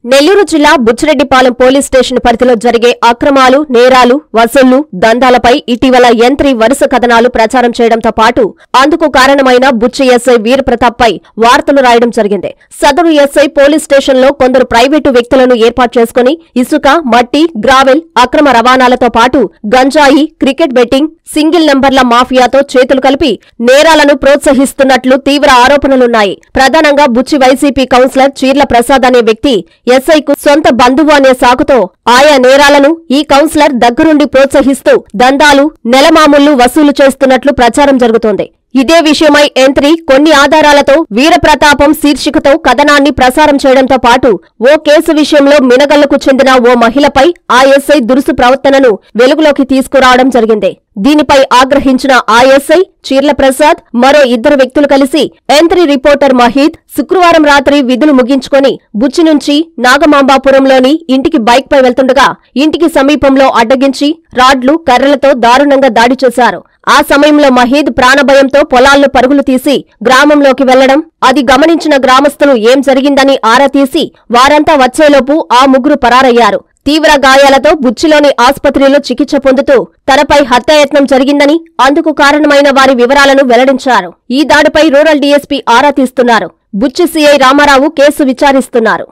నెల్లూరు జిల్లా Buchireddypalem police station పరిధిలో జరిగే అక్రమాలు నేరాలు వసూళ్లు దందాలపై ఇటీవల యంత్రి వరుస కథనాలు ప్రచారం చేయడంతో పాటు అందుకు కారణమైన బుచ్చి ఎస్ఐ వీరప్రతాప్ పై వార్తలు రాయడం జరిగింది సదరు ఎస్ఐ పోలీస్ స్టేషన్లో కొందరు ప్రైవేటు వ్యక్తులను ఏర్పాటు చేసుకుని ఇసుక మట్టి గ్రావెల్ అక్రమ రవాణాలతో పాటు గంజాయి క్రికెట్ బెట్టింగ్ సింగిల్ నంబర్ల మాఫియాతో చేతులు కలిపి నేరాలను ప్రోత్సహిస్తున్నట్లు తీవ్ర ఆరోపణలున్నాయి ప్రధానంగా బుచ్చి వైసీపీ కౌన్సిలర్ చీర్ల ప్రసాద్ అనే వ్యక్తి ఎస్ఐకు సొంత బంధువు అనే సాకుతో ఆయా నేరాలను ఈ కౌన్సిలర్ దగ్గరుండి ప్రోత్సహిస్తూ దందాలు నెలమామూళ్లు వసూలు చేస్తున్నట్లు ప్రచారం జరుగుతోంది ఇదే విషయమై ఎంత్రి కొన్ని ఆధారాలతో వీరప్రతాపం శీర్షికతో కథనాన్ని ప్రసారం చేయడంతో పాటు ఓ కేసు విషయంలో మినగల్లుకు చెందిన ఓ మహిళపై ఆ ఎస్ఐ దురుసు ప్రవర్తనను వెలుగులోకి తీసుకురావడం జరిగింది దీనిపై ఆగ్రహించిన ఆ ఎస్ఐ చీర్ల ప్రసాద్ మరో ఇద్దరు వ్యక్తులు కలిసి ఎంత్రి రిపోర్టర్ మహీద్ శుక్రవారం రాత్రి విధులు ముగించుకొని బుచ్చి నుంచి నాగమాంబాపురంలోని ఇంటికి బైక్ పై వెళ్తుండగా ఇంటికి సమీపంలో అడ్డగించి రాడ్లు కర్రలతో దారుణంగా దాడి చేశారు ఆ సమయంలో మహీద్ ప్రాణభయంతో పొలాల్లో పరుగులు తీసి గ్రామంలోకి వెళ్లడం అది గమనించిన గ్రామస్తులు ఏం జరిగిందని ఆరా తీసి వారంతా వచ్చేలోపు ఆ ముగ్గురు పరారయ్యారు తీవ్ర గాయాలతో బుచ్చిలోని ఆస్పత్రిలో చికిత్స పొందుతూ తనపై హత్యాయత్నం జరిగిందని అందుకు కారణమైన వారి వివరాలను వెల్లడించారు ఈ దాడిపై రూరల్ డీఎస్పీ ఆరా తీస్తున్నారు బుచ్చి సీఐ రామారావు కేసు విచారిస్తున్నారు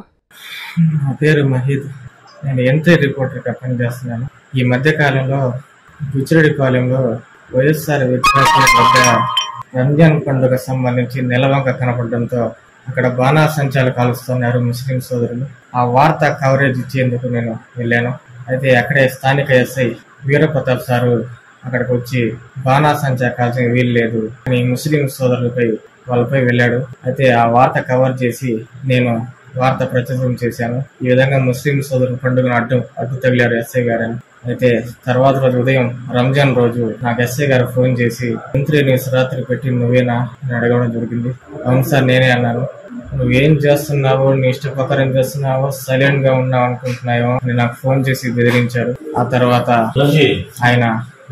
నా పేరు మహీద్ నేను ఎంట్రీ రిపోర్టర్గా పనిచేస్తున్నాను ఈ మధ్య కాలంలో బుచ్చిరెడ్డిపాలెంలో వైఎస్ఆర్ విద్యార్థుల వద్ద రంజాన్ పండుగ సంబంధించి నెలవంక కనపడడంతో అక్కడ బాణా సంచాలు కాలుస్తున్నారు ముస్లిం సోదరులు ఆ వార్త కవరేజ్ ఇచ్చేందుకు నేను వెళ్ళాను అయితే అక్కడే స్థానిక ఎస్ఐ వీరప్రతాప్ సారు అక్కడికి వచ్చి బాణా సంచా కాల్చిన వీలు లేదు అని ముస్లిం సోదరులపై వాళ్ళపై వెళ్ళాడు అయితే ఆ వార్త కవర్ చేసి నేను వార్త ప్రచురం చేశాను ఈ విధంగా ముస్లిం సోదరుల పండుగను అడ్డు అడ్డు తగిలారు ఎస్ఐ గారని అయితే తర్వాత రోజు ఉదయం రంజాన్ రోజు నాకు ఎస్ఐ గారు ఫోన్ చేసి మంత్రి న్యూస్ రాత్రి పెట్టి నువ్వేనా అని అడగడం జరిగింది అవును సార్ నేనే అన్నాను నువ్వేం చేస్తున్నావో నీ ఇష్ట ప్రకారం చేస్తున్నావో సైలెంట్ గా ఉన్నావు అనుకుంటున్నావో అని నాకు ఫోన్ చేసి బెదిరించారు ఆ తర్వాత ఆయన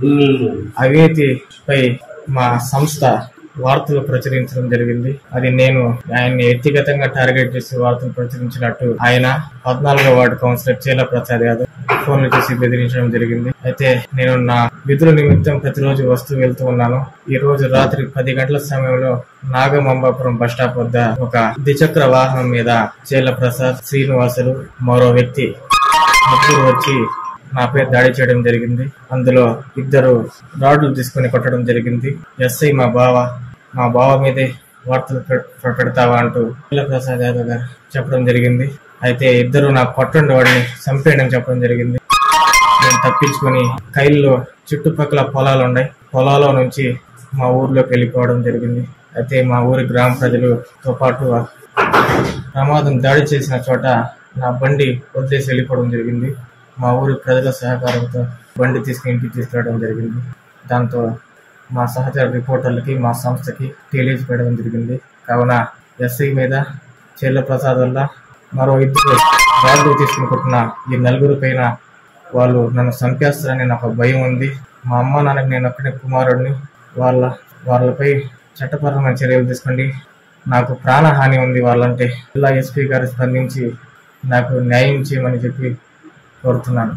అవినీతిపై మా సంస్థ వార్తలు ప్రచురించడం జరిగింది అది నేను ఆయన్ని వ్యక్తిగతంగా టార్గెట్ చేసి వార్తలు ప్రచురించినట్టు ఆయన పద్నాలుగో వార్డు కౌన్సిలర్ చీల ప్రసాద్ యాదవ్ ఫోన్లు చేసి బెదిరించడం జరిగింది అయితే నేను నా విధుల నిమిత్తం ప్రతిరోజు వస్తూ వెళ్తూ ఉన్నాను ఈ రోజు రాత్రి పది గంటల సమయంలో నాగమంబాపురం బస్ స్టాప్ వద్ద ఒక ద్విచక్ర వాహనం మీద చీల ప్రసాద్ శ్రీనివాసులు మరో వ్యక్తి ముగ్గురు వచ్చి నాపై దాడి చేయడం జరిగింది అందులో ఇద్దరు రాడ్లు తీసుకుని కొట్టడం జరిగింది ఎస్ఐ మా బావ మా బావ మీదే వార్తలు పె- పెడతావా అంటూ పిల్ల ప్రసాద్ యాదవ్ గారు చెప్పడం జరిగింది అయితే ఇద్దరు నా కొట్టండి వాడిని చంపేయడం చెప్పడం జరిగింది నేను తప్పించుకొని కైల్లో చుట్టుపక్కల పొలాలు ఉన్నాయి పొలాల నుంచి మా ఊర్లోకి వెళ్ళిపోవడం జరిగింది అయితే మా ఊరి గ్రామ ప్రజలతో పాటు ప్రమాదం దాడి చేసిన చోట నా బండి వదిలేసి వెళ్ళిపోవడం జరిగింది మా ఊరి ప్రజల సహకారంతో బండి తీసుకుని ఇంటికి తీసుకురావడం జరిగింది దాంతో మా సహచర రిపోర్టర్లకి మా సంస్థకి తెలియజేయడం జరిగింది కావున ఎస్ఐ మీద చెల్ల ప్రసాద్ వల్ల మరో ఇద్దరు రాళ్ళు తీసుకుని కొట్టిన ఈ నలుగురు పైన వాళ్ళు నన్ను చంపేస్తారని నాకు భయం ఉంది మా అమ్మ నాన్నకి నేను ఒక్కడే కుమారుడిని వాళ్ళ వాళ్ళపై చట్టపరమైన చర్యలు తీసుకోండి నాకు ప్రాణహాని ఉంది వాళ్ళంటే జిల్లా ఎస్పీ గారు స్పందించి నాకు న్యాయం చేయమని చెప్పి కోరుతున్నాను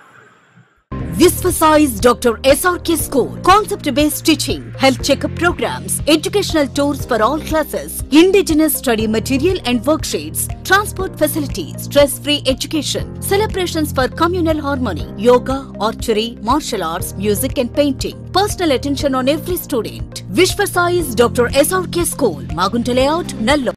Visvasize Dr. SRK School. Concept based teaching, health checkup programs, educational tours for all classes, indigenous study material and worksheets, transport facilities, stress free education, celebrations for communal harmony, yoga, archery, martial arts, music and painting. Personal attention on every student. Vishvasize Dr. SRK School, Magunta Layout, Nallo.